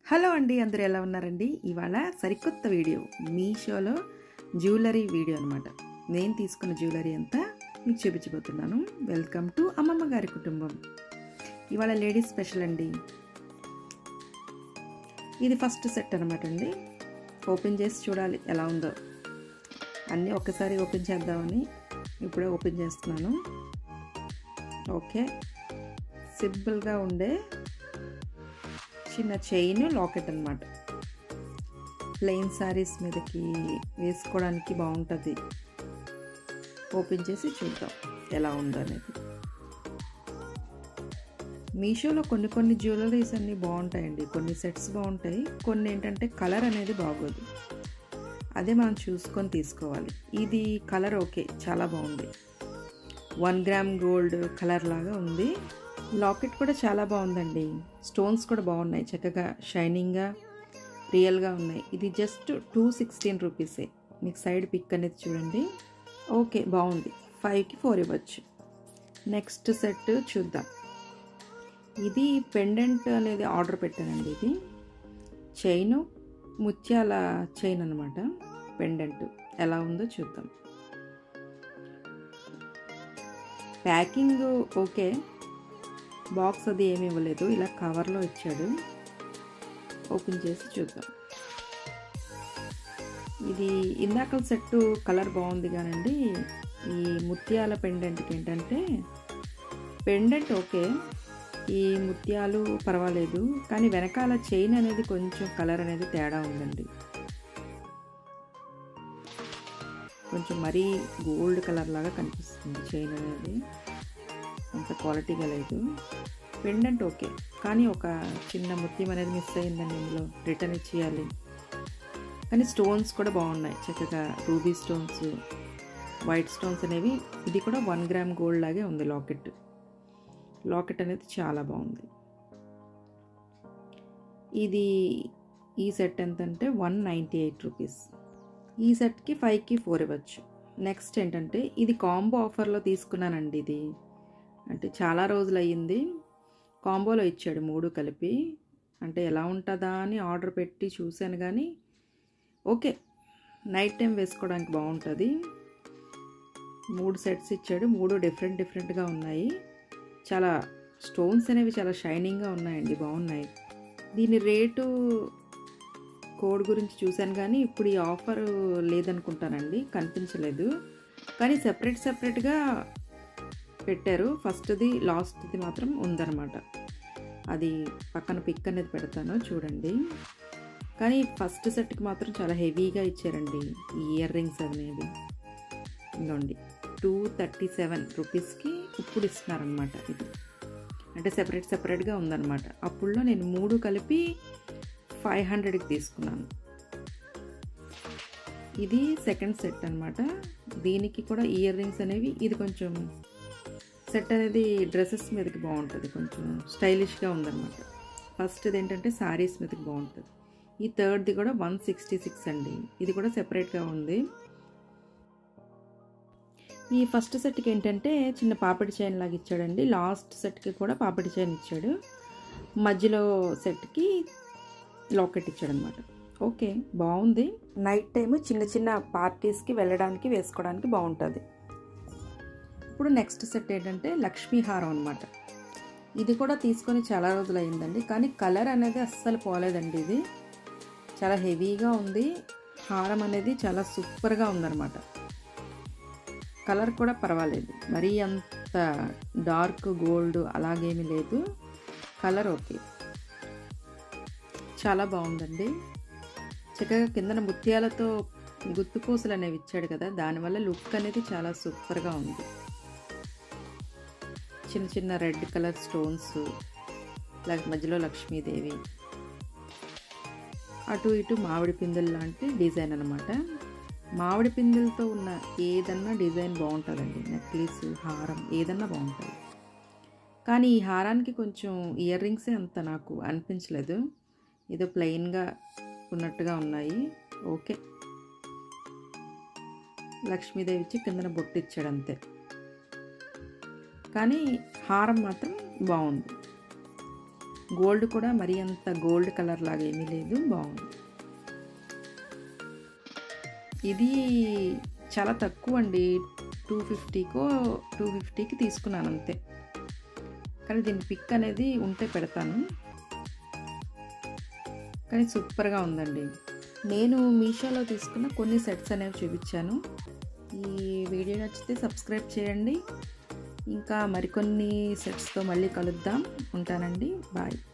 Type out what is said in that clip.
hello అండి అందరూ ఎలా ఉన్నారండి ఇవాళ సరికొత్త వీడియో మీషోలో జ్యువెలరీ వీడియో అనమాట నేను తీసుకున్న జ్యువెలరీ అంతా మీకు చూపించబోతున్నాను వెల్కమ్ టు అమ్మమ్మ గారి కుటుంబం ఇవాళ లేడీస్ స్పెషల్ అండి ఇది ఫస్ట్ సెట్ అనమాట అండి ఓపెన్ చేసి చూడాలి ఎలా ఉందో అన్నీ ఒక్కసారి ఓపెన్ చేద్దామని ఇప్పుడే ఓపెన్ చేస్తున్నాను ఓకే సింపుల్గా ఉండే చిన్న చైన్ లాకెట్ అనమాట ప్లెయిన్ శారీస్ మీదకి వేసుకోవడానికి బాగుంటుంది ఓపెన్ చేసి చూద్దాం ఎలా ఉందో అనేది మీషోలో కొన్ని కొన్ని జ్యువెలరీస్ అన్నీ బాగుంటాయండి కొన్ని సెట్స్ బాగుంటాయి కొన్ని ఏంటంటే కలర్ అనేది బాగోదు అదే మనం చూసుకొని తీసుకోవాలి ఇది కలర్ ఓకే చాలా బాగుంది వన్ గ్రామ్ గోల్డ్ కలర్ లాగా ఉంది లాకెట్ కూడా చాలా బాగుందండి స్టోన్స్ కూడా బాగున్నాయి చక్కగా షైనింగ్గా రియల్గా ఉన్నాయి ఇది జస్ట్ టూ సిక్స్టీన్ రూపీసే మీకు సైడ్ పిక్ అనేది చూడండి ఓకే బాగుంది ఫైవ్కి ఫోర్ ఇవ్వచ్చు నెక్స్ట్ సెట్ చూద్దాం ఇది పెండెంట్ అనేది ఆర్డర్ పెట్టానండి ఇది చైను ముత్యాల చైన్ అనమాట పెండెంట్ ఎలా ఉందో చూద్దాం ప్యాకింగ్ ఓకే బాక్స్ అది ఏమి ఇవ్వలేదు ఇలా కవర్లో ఇచ్చాడు ఓపెన్ చేసి చూద్దాం ఇది ఇందాక సెట్ కలర్ బాగుంది కానండి ఈ ముత్యాల పెండెంట్కి ఏంటంటే పెండెంట్ ఓకే ఈ ముత్యాలు పర్వాలేదు కానీ వెనకాల చైన్ అనేది కొంచెం కలర్ అనేది తేడా ఉందండి కొంచెం మరీ గోల్డ్ కలర్ లాగా కనిపిస్తుంది చైన్ అనేది అంత క్వాలిటీగా లేదు పెండెంట్ ఓకే కానీ ఒక చిన్న ముత్యం అనేది మిస్ అయిందండి ఇందులో రిటర్న్ ఇచ్చేయాలి కానీ స్టోన్స్ కూడా బాగున్నాయి చక్కగా రూబీ స్టోన్స్ వైట్ స్టోన్స్ అనేవి ఇది కూడా వన్ గ్రామ్ గోల్డ్ లాగే ఉంది లాకెట్ లాకెట్ అనేది చాలా బాగుంది ఇది ఈ సెట్ ఎంతంటే వన్ నైంటీ ఎయిట్ రూపీస్ ఈ సెట్కి ఫైవ్కి ఫోర్ ఇవ్వచ్చు నెక్స్ట్ ఏంటంటే ఇది కాంబో ఆఫర్లో తీసుకున్నానండి ఇది అంటే చాలా రోజులు అయ్యింది కాంబోలో ఇచ్చాడు మూడు కలిపి అంటే ఎలా ఉంటుందా అని ఆర్డర్ పెట్టి చూశాను కానీ ఓకే నైట్ టైం వేసుకోవడానికి బాగుంటుంది మూడు సెట్స్ ఇచ్చాడు మూడు డిఫరెంట్ డిఫరెంట్గా ఉన్నాయి చాలా స్టోన్స్ అనేవి చాలా షైనింగ్గా ఉన్నాయండి బాగున్నాయి దీని రేటు కోడ్ గురించి చూశాను కానీ ఇప్పుడు ఈ ఆఫర్ లేదనుకుంటానండి కనిపించలేదు కానీ సెపరేట్ సెపరేట్గా పెట్టారు ఫస్ట్ది లాస్ట్ది మాత్రం ఉందన్నమాట అది పక్కన పిక్ అనేది పెడతాను చూడండి కానీ ఫస్ట్ సెట్కి మాత్రం చాలా హెవీగా ఇచ్చారండి ఈ ఇయర్ రింగ్స్ అనేవి ఇంకోండి టూ థర్టీ సెవెన్ రూపీస్కి ఇప్పుడు ఇస్తున్నారనమాట ఇది అంటే సెపరేట్ సెపరేట్గా ఉందన్నమాట అప్పుడులో నేను మూడు కలిపి ఫైవ్ హండ్రెడ్కి తీసుకున్నాను ఇది సెకండ్ సెట్ అనమాట దీనికి కూడా ఇయర్ రింగ్స్ అనేవి ఇది కొంచెం సెట్ అనేది డ్రెస్సెస్ మీదకి బాగుంటుంది కొంచెం స్టైలిష్గా ఉందన్నమాట ఫస్ట్ ఏంటంటే శారీస్ మీదకి బాగుంటుంది ఈ థర్డ్ది కూడా వన్ సిక్స్టీ సిక్స్ అండి ఇది కూడా సెపరేట్గా ఉంది ఈ ఫస్ట్ సెట్కి ఏంటంటే చిన్న పాపిడి చైన్ లాగా ఇచ్చాడండి లాస్ట్ సెట్కి కూడా పాపిడి చైన్ ఇచ్చాడు మధ్యలో సెట్కి లాకెట్ ఇచ్చాడనమాట ఓకే బాగుంది నైట్ టైం చిన్న చిన్న పార్టీస్కి వెళ్ళడానికి వేసుకోవడానికి బాగుంటుంది ఇప్పుడు నెక్స్ట్ సెట్ ఏంటంటే లక్ష్మీహారం అనమాట ఇది కూడా తీసుకొని చాలా రోజులు అయిందండి కానీ కలర్ అనేది అస్సలు పోలేదండి ఇది చాలా హెవీగా ఉంది హారం అనేది చాలా సూపర్గా ఉందన్నమాట కలర్ కూడా పర్వాలేదు మరీ అంత డార్క్ గోల్డ్ అలాగేమీ లేదు కలర్ ఓకే చాలా బాగుందండి చక్కగా కిందన ముత్యాలతో గుత్తుపూసలు అనేవి ఇచ్చాడు కదా దానివల్ల లుక్ అనేది చాలా సూపర్గా ఉంది చిన్న చిన్న రెడ్ కలర్ స్టోన్స్ మధ్యలో లక్ష్మీదేవి అటు ఇటు మామిడి పిందెలు లాంటి డిజైన్ అనమాట మామిడి పిందెలతో ఉన్న ఏదన్నా డిజైన్ బాగుంటుందండి నెక్లెస్ హారం ఏదన్నా బాగుంటుంది కానీ ఈ హారానికి కొంచెం ఇయర్ రింగ్సే అంత నాకు అనిపించలేదు ఏదో ప్లెయిన్గా ఉన్నట్టుగా ఉన్నాయి ఓకే లక్ష్మీదేవి ఇచ్చి కిందన బొట్టు ఇచ్చాడు అంతే కానీ హారం మాత్రం బాగుంది గోల్డ్ కూడా మరీ అంత గోల్డ్ కలర్ లాగా ఏమీ లేదు బాగుంది ఇది చాలా తక్కువ అండి టూ ఫిఫ్టీకో టూ ఫిఫ్టీకి తీసుకున్నాను అంతే కానీ దీని పిక్ అనేది ఉంటే పెడతాను కానీ సూపర్గా ఉందండి నేను మీషోలో తీసుకున్న కొన్ని సెట్స్ అనేవి చూపించాను ఈ వీడియో నచ్చితే సబ్స్క్రైబ్ చేయండి ఇంకా మరికొన్ని సెట్స్తో మళ్ళీ కలుద్దాం ఉంటానండి బాయ్